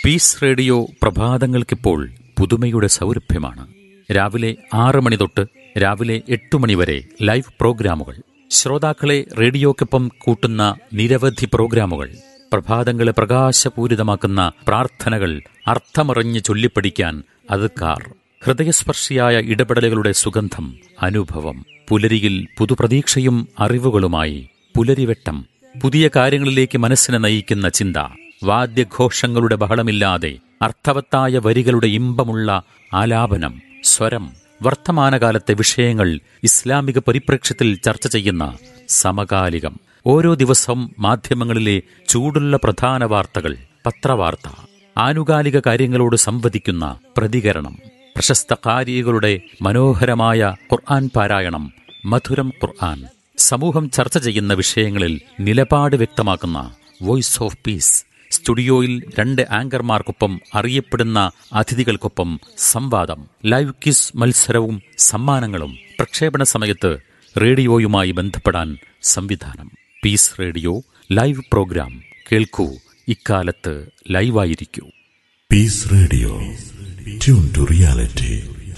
piece radio പ്രഭാതങ്ങൾക്കിപ്പോൾ പുതുമയുടെ സൗരഭ്യമാണ് രാവിലെ ആറ് മണി തൊട്ട് രാവിലെ എട്ട് മണി വരെ ലൈവ് പ്രോഗ്രാമുകൾ ശ്രോതാക്കളെ റേഡിയോക്കൊപ്പം കൂട്ടുന്ന നിരവധി പ്രോഗ്രാമുകൾ പ്രഭാതങ്ങളെ പ്രകാശപൂരിതമാക്കുന്ന പ്രാർത്ഥനകൾ അർത്ഥമറിഞ്ഞ് ചൊല്ലിപ്പഠിക്കാൻ അതുക്കാർ ഹൃദയസ്പർശിയായ ഇടപെടലുകളുടെ സുഗന്ധം അനുഭവം പുലരിയിൽ പുതുപ്രതീക്ഷയും അറിവുകളുമായി പുലരിവെട്ടം പുതിയ കാര്യങ്ങളിലേക്ക് മനസ്സിനെ നയിക്കുന്ന ചിന്ത വാദ്യഘോഷങ്ങളുടെ ബഹളമില്ലാതെ അർത്ഥവത്തായ വരികളുടെ ഇമ്പമുള്ള ആലാപനം സ്വരം വർത്തമാനകാലത്തെ വിഷയങ്ങൾ ഇസ്ലാമിക പരിപ്രേക്ഷ്യത്തിൽ ചർച്ച ചെയ്യുന്ന സമകാലികം ഓരോ ദിവസവും മാധ്യമങ്ങളിലെ ചൂടുള്ള പ്രധാന വാർത്തകൾ പത്രവാർത്ത ആനുകാലിക കാര്യങ്ങളോട് സംവദിക്കുന്ന പ്രതികരണം പ്രശസ്ത കാരികളുടെ മനോഹരമായ ഖുർആൻ പാരായണം മധുരം ഖുർആൻ സമൂഹം ചർച്ച ചെയ്യുന്ന വിഷയങ്ങളിൽ നിലപാട് വ്യക്തമാക്കുന്ന വോയിസ് ഓഫ് പീസ് സ്റ്റുഡിയോയിൽ രണ്ട് ആങ്കർമാർക്കൊപ്പം അറിയപ്പെടുന്ന അതിഥികൾക്കൊപ്പം സംവാദം ലൈവ് ക്വിസ് മത്സരവും സമ്മാനങ്ങളും പ്രക്ഷേപണ സമയത്ത് റേഡിയോയുമായി ബന്ധപ്പെടാൻ സംവിധാനം പീസ് റേഡിയോ ലൈവ് പ്രോഗ്രാം കേൾക്കൂ ഇക്കാലത്ത് ലൈവായിരിക്കൂ peace radio tune to reality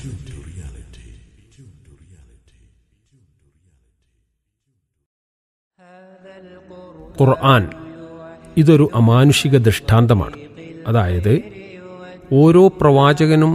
ഖുർആൻ ഇതൊരു അമാനുഷിക ദൃഷ്ടാന്തമാണ് അതായത് ഓരോ പ്രവാചകനും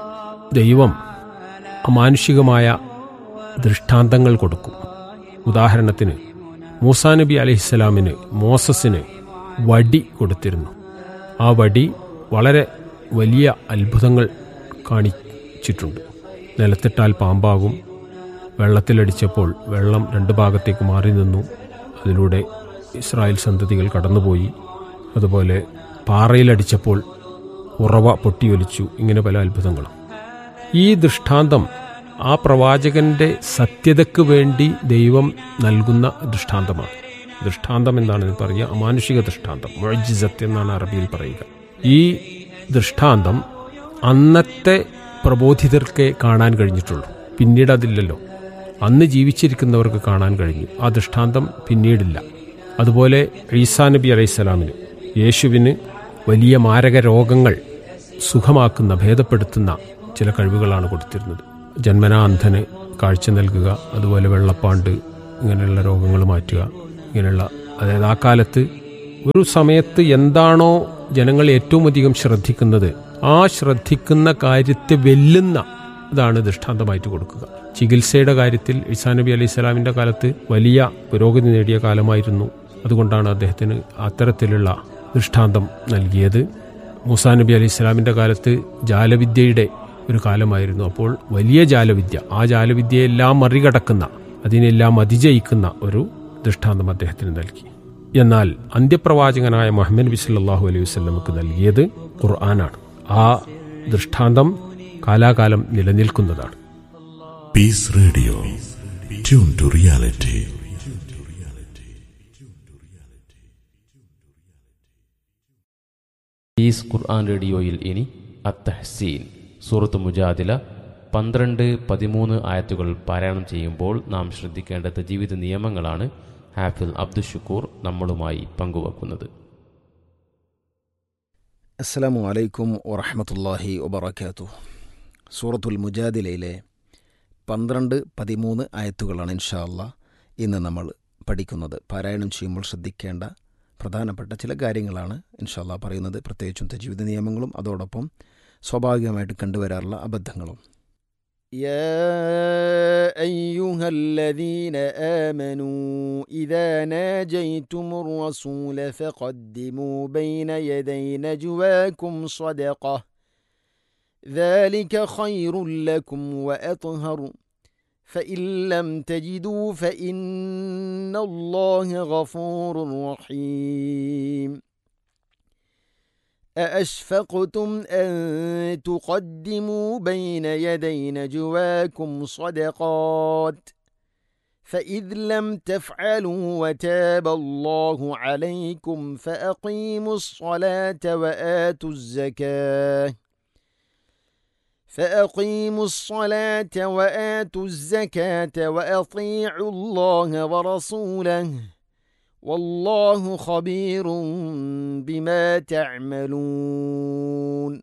ദൈവം അമാനുഷികമായ ദൃഷ്ടാന്തങ്ങൾ കൊടുക്കും ഉദാഹരണത്തിന് മൂസാ നബി അലഹിസ്സലാമിന് മോസസിന് വടി കൊടുത്തിരുന്നു ആ വടി വളരെ വലിയ അത്ഭുതങ്ങൾ കാണിച്ചിട്ടുണ്ട് നിലത്തിട്ടാൽ പാമ്പാകും വെള്ളത്തിലടിച്ചപ്പോൾ വെള്ളം രണ്ട് ഭാഗത്തേക്ക് മാറി നിന്നു അതിലൂടെ ഇസ്രായേൽ സന്തതികൾ കടന്നുപോയി അതുപോലെ പാറയിലടിച്ചപ്പോൾ ഉറവ പൊട്ടിയൊലിച്ചു ഇങ്ങനെ പല അത്ഭുതങ്ങളും ഈ ദൃഷ്ടാന്തം ആ പ്രവാചകന്റെ സത്യതയ്ക്ക് വേണ്ടി ദൈവം നൽകുന്ന ദൃഷ്ടാന്തമാണ് ദൃഷ്ടാന്തം എന്നാണ് പറയുക അമാനുഷിക ദൃഷ്ടാന്തം മുഴജിസത്ത് എന്നാണ് അറബിയിൽ പറയുക ഈ ദൃഷ്ടാന്തം അന്നത്തെ പ്രബോധിതർക്കേ കാണാൻ കഴിഞ്ഞിട്ടുള്ളൂ പിന്നീട് അതില്ലല്ലോ അന്ന് ജീവിച്ചിരിക്കുന്നവർക്ക് കാണാൻ കഴിഞ്ഞു ആ ദൃഷ്ടാന്തം പിന്നീടില്ല അതുപോലെ ഈസാ നബി അലൈഹിസ്സലാമിന് യേശുവിന് വലിയ മാരക രോഗങ്ങൾ സുഖമാക്കുന്ന ഭേദപ്പെടുത്തുന്ന ചില കഴിവുകളാണ് കൊടുത്തിരുന്നത് ജന്മനാ അന്ധന് കാഴ്ച നൽകുക അതുപോലെ വെള്ളപ്പാണ്ട് ഇങ്ങനെയുള്ള രോഗങ്ങൾ മാറ്റുക ഇങ്ങനെയുള്ള അതായത് ആ കാലത്ത് ഒരു സമയത്ത് എന്താണോ ജനങ്ങൾ ഏറ്റവും അധികം ശ്രദ്ധിക്കുന്നത് ആ ശ്രദ്ധിക്കുന്ന കാര്യത്തെ വെല്ലുന്ന ഇതാണ് ദൃഷ്ടാന്തമായിട്ട് കൊടുക്കുക ചികിത്സയുടെ കാര്യത്തിൽ ഇസാ നബി അലൈഹി സ്വലാമിൻ്റെ കാലത്ത് വലിയ പുരോഗതി നേടിയ കാലമായിരുന്നു അതുകൊണ്ടാണ് അദ്ദേഹത്തിന് അത്തരത്തിലുള്ള ദൃഷ്ടാന്തം നൽകിയത് മൂസാ നബി അലൈഹി സ്വലാമിൻ്റെ കാലത്ത് ജാലവിദ്യയുടെ ഒരു കാലമായിരുന്നു അപ്പോൾ വലിയ ജാലവിദ്യ ആ ജാലവിദ്യയെല്ലാം മറികടക്കുന്ന അതിനെല്ലാം അതിജയിക്കുന്ന ഒരു ദൃഷ്ടാന്തം അദ്ദേഹത്തിന് നൽകി എന്നാൽ അന്ത്യപ്രവാചകനായ മുഹമ്മദ് നബി സല്ലല്ലാഹു അലൈഹി വസല്ലമക്ക് നൽകിയത് ഖുർആനാണ് ആ ദൃഷ്ടാന്തം കാലാകാലം നിലനിൽക്കുന്നതാണ് peace radio tune to reality is Quran റേഡിയോയിൽ ഇനി അത്തഹസീൻ സൂറത്ത് മുജാദില പന്ത്രണ്ട് പതിമൂന്ന് ആയത്തുകൾ പാരായണം ചെയ്യുമ്പോൾ നാം ശ്രദ്ധിക്കേണ്ടത് ജീവിത നിയമങ്ങളാണ് ഹാഫിൽ അബ്ദുഷുക്കൂർ നമ്മളുമായി പങ്കുവെക്കുന്നത് അസ്സലാമു അലൈക്കും വറഹമത്തല്ലാഹി വബർക്കാത്തു സൂറത്തുൽ മുജാദിലയിലെ പന്ത്രണ്ട് പതിമൂന്ന് ആയത്തുകളാണ് ഇൻഷാ അല്ലാ ഇന്ന് നമ്മൾ പഠിക്കുന്നത് പാരായണം ചെയ്യുമ്പോൾ ശ്രദ്ധിക്കേണ്ട പ്രധാനപ്പെട്ട ചില കാര്യങ്ങളാണ് ഇൻഷാല്ല പറയുന്നത് പ്രത്യേകിച്ചും ജീവിത നിയമങ്ങളും അതോടൊപ്പം സ്വാഭാവികമായിട്ട് കണ്ടുവരാറുള്ള അബദ്ധങ്ങളും يا أيها الذين آمنوا إذا ناجيتم الرسول فقدموا بين يدي نجواكم صدقة ذلك خير لكم وأطهر فإن لم تجدوا فإن الله غفور رحيم أأشفقتم أن تقدموا بين يدي نجواكم صدقات فإذ لم تفعلوا وتاب الله عليكم فأقيموا الصلاة وآتوا الزكاة فأقيموا الصلاة وآتوا الزكاة وأطيعوا الله ورسوله والله خبير بما تعملون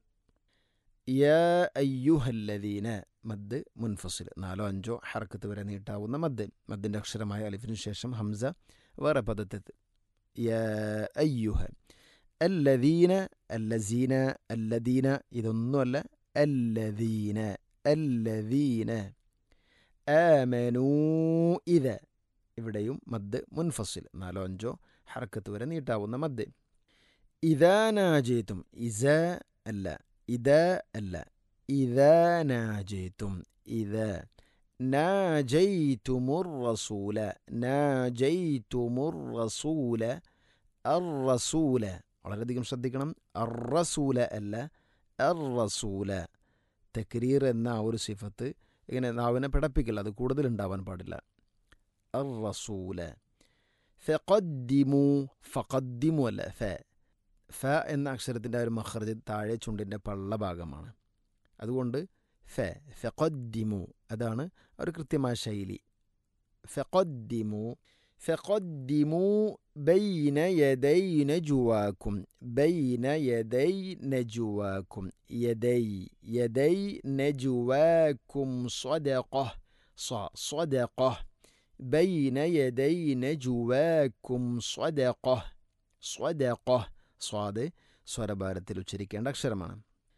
يا أيها الذين മദ് മുൻഫസിൽ നാലോ അഞ്ചോ ഹർക്കത്ത് വരെ നീട്ടാവുന്ന മദ് മദ്ദിൻ്റെ അക്ഷരമായ അലിഫിനു ശേഷം ഹംസ വേറെ പദത്തെത്ത് യാ അയ്യുഹ അല്ലദീന അല്ലസീന അല്ലദീന ഇതൊന്നുമല്ല അല്ലദീന അല്ലദീന ആമനൂ ഇത് ഇവിടെയും മദ് മുൻഫസിൽ നാലോ അഞ്ചോ ഹർക്കത്ത് വരെ നീട്ടാവുന്ന മദ് ഇതാ നാജേത്തും ഇസ അല്ല ഇതാ അല്ല ഇതാ നാജേത്തും ഇത് നാജൈത്തുമുർ റസൂല നാജൈത്തുമുർ റസൂല അർ റസൂല വളരെയധികം ശ്രദ്ധിക്കണം അർ റസൂല അല്ല അർ റസൂല തക്രീർ എന്ന ആ ഒരു സിഫത്ത് ഇങ്ങനെ നാവിനെ പിടപ്പിക്കില്ല അത് കൂടുതൽ ഉണ്ടാവാൻ പാടില്ല അർ റസൂല ഫഖദ്ദിമു ഫഖദ്ദിമു അല്ല ഫ ഫ എന്ന അക്ഷരത്തിൻ്റെ ആ ഒരു മഹർജ് താഴെ ചുണ്ടിൻ്റെ പള്ള ഭാഗമാണ് അതുകൊണ്ട് ഫ ഫഖദ്ദിമു അതാണ് ഒരു കൃത്യമായ ശൈലി ഫഖദ്ദിമു ഫഖദ്ദിമു ബൈന യദൈ നജുവാക്കും ബൈന യദൈ നജുവാക്കും യദൈ യദൈ നജുവാക്കും സ്വദഖ സ്വദഖ بين يدي نجواكم صدقة صدقة صاد സ്വരഭാരത്തിൽ ഉച്ചരിക്കേണ്ട അക്ഷരമാണ്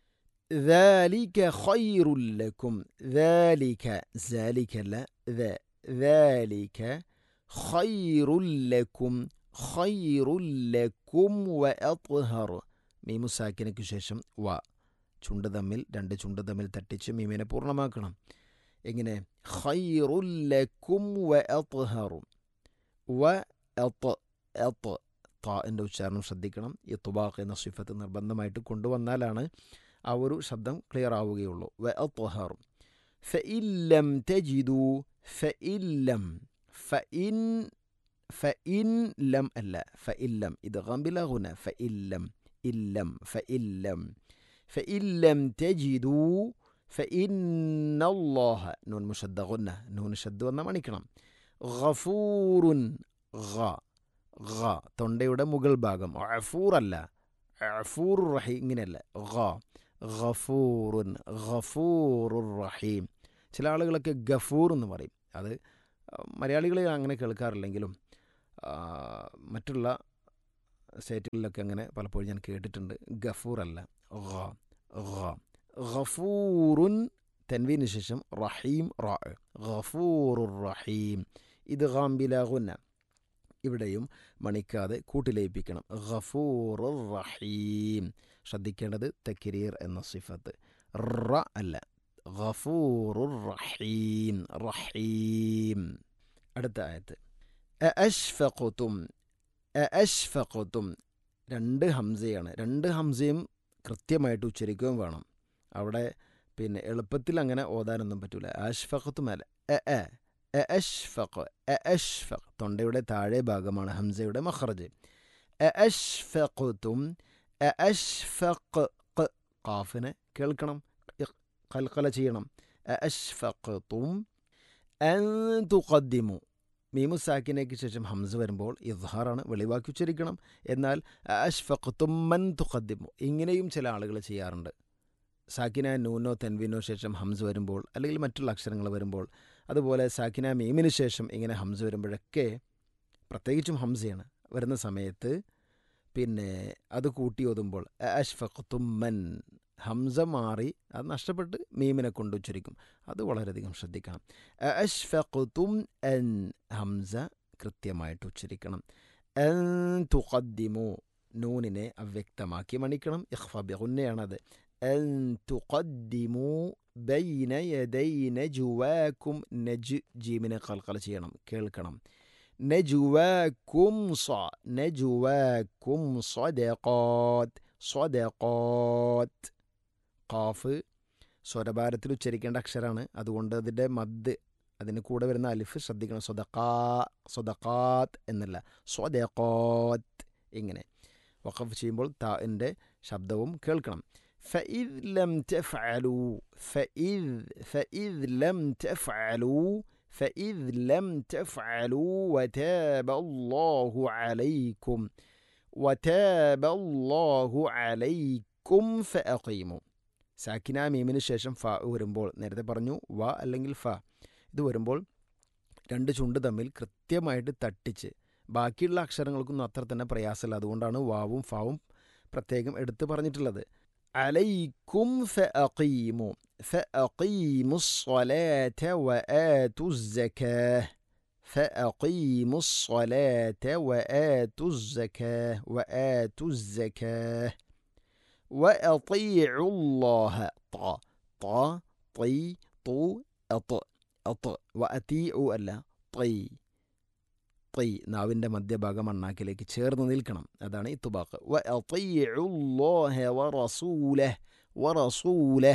ذلك خير لكم ذلك ذلك لا ذا ذلك خير لكم خير لكم وأطهر മീമു സാക്കിനയ്ക്ക് ശേഷം വ ചുണ്ട് തമ്മിൽ രണ്ട് ചുണ്ട് തമ്മിൽ തട്ടിച്ച് മീമിനെ പൂർണ്ണമാക്കണം എങ്ങനെ ഖൈറുല്ലക്കും വ അത്ഹറു വ അത്ത് അത്ത് താൻ്റെ ഉച്ചാരണം ശ്രദ്ധിക്കണം ഈ തുബാഖ് എന്ന സിഫത്ത് നിർബന്ധമായിട്ട് കൊണ്ടുവന്നാലാണ് ആ ഒരു ശബ്ദം ക്ലിയർ ആവുകയുള്ളൂ വ അത്ഹറു ഫഇല്ലം തജിദു ഫഇല്ലം ഫഇൻ ഫഇൻ ലം അല്ല ഫഇല്ലം ഇത് ഗംബില ഗുന ഫഇല്ലം ഇല്ലം ഫഇല്ലം ഫഇല്ലം തജിദു فإن الله نون مشد غنة نون شد വന്ന മണിക്കണം ഗഫൂറുൻ ഗ ഗ തൊണ്ടയുടെ മുകൾ ഭാഗം അഫൂർ അല്ല അഫൂർ റഹീം ഇങ്ങനെയല്ല ഗ ഗഫൂറുൻ ഗഫൂറുർ റഹീം ചില ആളുകളൊക്കെ ഗഫൂർ എന്ന് പറയും അത് മലയാളികൾ അങ്ങനെ കേൾക്കാറില്ലെങ്കിലും മറ്റുള്ള സ്റ്റേറ്റുകളിലൊക്കെ അങ്ങനെ പലപ്പോഴും ഞാൻ കേട്ടിട്ടുണ്ട് ഗഫൂർ അല്ല ഗ ഗ ഗഫൂറുൻ തൻവീന് ശേഷം റഹീം റാ ഗഫൂറുർ റഹീം ഇത് ഗാംബിലാകുന്ന ഇവിടെയും മണിക്കാതെ കൂട്ടിലയിപ്പിക്കണം ഗഫൂറുർ റഹീം ശ്രദ്ധിക്കേണ്ടത് തക്കിരീർ എന്ന സിഫത്ത് റ അല്ല ഗഫൂറുർ റഹീം റഹീം അടുത്ത ആയത്ത് അഷ്ഫഖുതും അഷ്ഫഖുതും രണ്ട് ഹംസയാണ് രണ്ട് ഹംസയും കൃത്യമായിട്ട് ഉച്ചരിക്കുകയും വേണം അവിടെ പിന്നെ എളുപ്പത്തിൽ അങ്ങനെ ഓതാനൊന്നും പറ്റൂല അഷ്ഫഖത്തും അല്ല എ എ അഷ്ഫഖ് അഷ്ഫഖ് തൊണ്ടയുടെ താഴെ ഭാഗമാണ് ഹംസയുടെ മഖറജ് അഷ്ഫഖത്തും അഷ്ഫഖ് ഖാഫിനെ കേൾക്കണം കൽക്കല ചെയ്യണം അഷ്ഫഖത്തും അൻ തുഖദ്ദിമു മീമു സാക്കിനേക്ക് ശേഷം ഹംസ വരുമ്പോൾ ഇദ്ഹാറാണ് വെളിവാക്കി ഉച്ചരിക്കണം എന്നാൽ അഷ്ഫഖത്തും മൻ തുഖദ്ദിമു ഇങ്ങനെയും ചില ആളുകൾ ചെയ്യാറുണ്ട് സാക്കിന നൂനോ തെൻവിനോ ശേഷം ഹംസ് വരുമ്പോൾ അല്ലെങ്കിൽ മറ്റുള്ള അക്ഷരങ്ങൾ വരുമ്പോൾ അതുപോലെ സാക്കിന മീമിന് ശേഷം ഇങ്ങനെ ഹംസ് വരുമ്പോഴൊക്കെ പ്രത്യേകിച്ചും ഹംസയാണ് വരുന്ന സമയത്ത് പിന്നെ അത് കൂട്ടി ഓതുമ്പോൾ അഷ്ഫഖത്തുമ്മൻ ഹംസ മാറി അത് നഷ്ടപ്പെട്ട് മീമിനെ കൊണ്ട് ഉച്ചരിക്കും അത് വളരെയധികം ശ്രദ്ധിക്കണം അഷ്ഫഖത്തും എൻ ഹംസ കൃത്യമായിട്ട് ഉച്ചരിക്കണം എൻ തുഖദ്ദിമു നൂനിനെ അവ്യക്തമാക്കി മണിക്കണം ഇഖ്ഫ ബിഗുന്നയാണത് أن تقدموا بين يدي نجواكم نج جيمنا قلقل ചെയ്യണം കേൾക്കണം نجواكم ص نجواكم صدقات صدقات ഖാഫ് സ്വരഭാരത്തിൽ ഉച്ചരിക്കേണ്ട അക്ഷരമാണ് അതുകൊണ്ട് അതിൻ്റെ മദ് അതിന് കൂടെ വരുന്ന അലിഫ് ശ്രദ്ധിക്കണം സ്വതക്കാ സ്വതക്കാത്ത് എന്നല്ല സ്വതക്കോത്ത് ഇങ്ങനെ വഖഫ് ചെയ്യുമ്പോൾ താൻ്റെ ശബ്ദവും കേൾക്കണം فإذ لم تفعلوا فإذ فإذ لم تفعلوا فإذ لم تفعلوا وتاب الله عليكم وتاب الله عليكم فأقيموا സാക്കിന മീമിന് ശേഷം ഫ വരുമ്പോൾ നേരത്തെ പറഞ്ഞു വ അല്ലെങ്കിൽ ഫ ഇത് വരുമ്പോൾ രണ്ട് ചുണ്ട് തമ്മിൽ കൃത്യമായിട്ട് തട്ടിച്ച് ബാക്കിയുള്ള അക്ഷരങ്ങൾക്കൊന്നും അത്ര തന്നെ പ്രയാസമില്ല അതുകൊണ്ടാണ് വാവും ഫാവും പ്രത്യേകം എടുത്തു പറഞ്ഞിട്ടുള്ളത് അലൈക്കും ഫഅഖീമു فأقيموا الصلاة وآتوا الزكاة فأقيموا الصلاة وآتوا الزكاة وآتوا الزكاة وأطيعوا الله طا طا طي طو أط أط وأطيعوا ألا طي طي നാവിൻ്റെ മധ്യഭാഗം അണ്ണാക്കിലേക്ക് ചേർന്ന് നിൽക്കണം അതാണ് ഇത്തുബാക്ക് وأطيعوا الله ورسوله ورسوله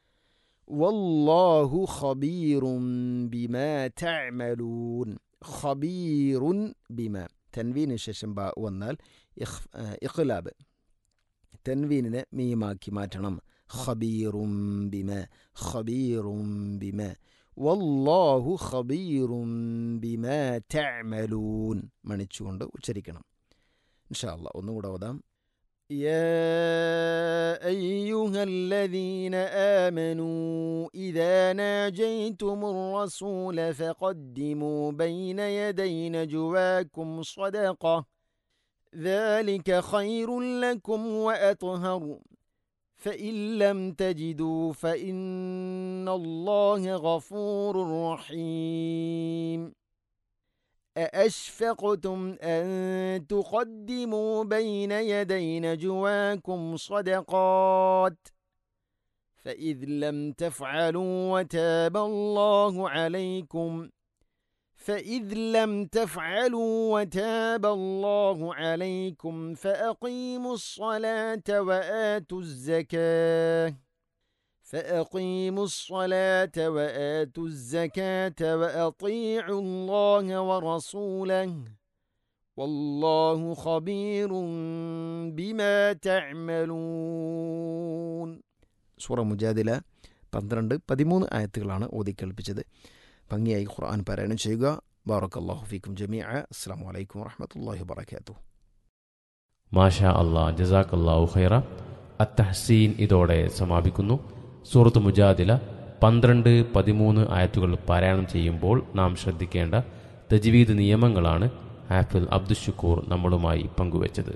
والله خبير بما تعملون خبير بما تنوين ശേഷം ബാ വന്നാൽ ഇഖ്ലാബ് തൻവീനിനെ മീമാക്കി മാറ്റണം ഖബീറും ബിമ ഖബീറും ബിമ വല്ലാഹു ഖബീറും ബിമ തഅമലൂൻ മണിച്ചുകൊണ്ട് ഉച്ചരിക്കണം ഇൻഷാ അല്ലാ ഒന്നും കൂടെ ഓതാം يا أيها الذين آمنوا إذا ناجيتم الرسول فقدموا بين يدي نجواكم صدقة ذلك خير لكم وأطهر فإن لم تجدوا فإن الله غفور رحيم أأشفقتم أن تقدموا بين يدي نجواكم صدقات فإذ لم تفعلوا وتاب الله عليكم فإذ لم تفعلوا وتاب الله عليكم فأقيموا الصلاة وآتوا الزكاة فأقيموا الصلاة وآتوا الزكاة وأطيعوا الله ورسوله والله خبير بما تعملون സൂറ മുജാദില പന്ത്രണ്ട് പതിമൂന്ന് ആയത്തുകളാണ് ഓതി കേൾപ്പിച്ചത് ഭംഗിയായി ഖുർആൻ പാരായണം ചെയ്യുക ബാറക്കല്ലാഹു ഫീക്കും ജമീഅ അസ്സാം വലൈക്കും വറഹമത്തല്ലാഹി വബർക്കാത്തു മാഷാ അള്ളാ ജസാഖ് അള്ളാഹു ഖൈറ അത്തഹസീൻ ഇതോടെ സമാപിക്കുന്നു സൂറത്ത് മുജാദില പന്ത്രണ്ട് പതിമൂന്ന് ആയത്തുകൾ പാരായണം ചെയ്യുമ്പോൾ നാം ശ്രദ്ധിക്കേണ്ട തജ്വീദ് നിയമങ്ങളാണ് ഹാഫിൽ അബ്ദുഷുക്കൂർ നമ്മളുമായി പങ്കുവച്ചത്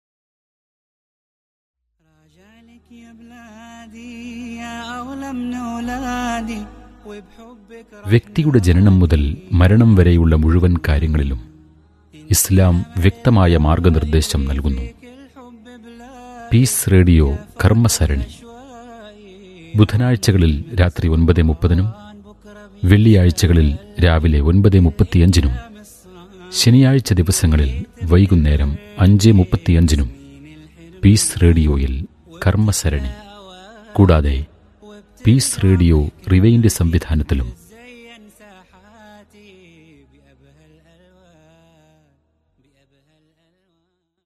راجعلك يا بلادي يا أغلى من أولادي وبحبك വ്യക്തിയുടെ ജനനം മുതൽ മരണം വരെയുള്ള മുഴുവൻ കാര്യങ്ങളിലും ഇസ്ലാം വ്യക്തമായ മാർഗനിർദ്ദേശം നൽകുന്നു الحب بلا പീസ് റേഡിയോ കർമ്മസരണി شوائي ബുധനാഴ്ചകളിൽ രാത്രി ഒൻപത് മുപ്പതിനും വെള്ളിയാഴ്ചകളിൽ രാവിലെ ഒൻപത് മുപ്പത്തിയഞ്ചിനും ശനിയാഴ്ച ദിവസങ്ങളിൽ വൈകുന്നേരം അഞ്ച് മുപ്പത്തിയഞ്ചിനും പീസ് റേഡിയോയിൽ കർമ്മസരണി കൂടാതെ പീസ് റേഡിയോ റിവൈൻഡ് സംവിധാനത്തിലും زين ساحاتي بأبهى الألوان بأبهى الألوان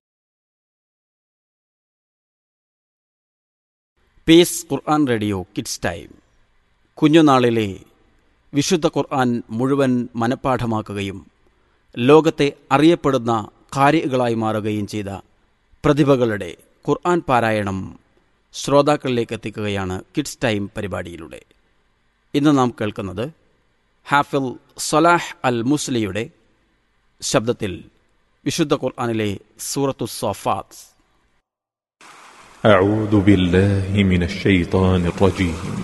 peace Quran radio kids time കുഞ്ഞുനാളിലെ വിശുദ്ധ ഖുർആൻ മുഴുവൻ മനഃപ്പാഠമാക്കുകയും ലോകത്തെ അറിയപ്പെടുന്ന കാരികളായി മാറുകയും ചെയ്ത പ്രതിഭകളുടെ ഖുർആൻ പാരായണം ശ്രോതാക്കളിലേക്ക് എത്തിക്കുകയാണ് കിഡ്സ് ടൈം പരിപാടിയിലൂടെ ഇന്ന് നാം കേൾക്കുന്നത് ഹാഫിൽ സലാഹ് അൽ മുസ്ലിയുടെ ശബ്ദത്തിൽ വിശുദ്ധ ഖുർആനിലെ സൂറത്തു സോഫാത്ത് أعوذ بالله من الشيطان الرجيم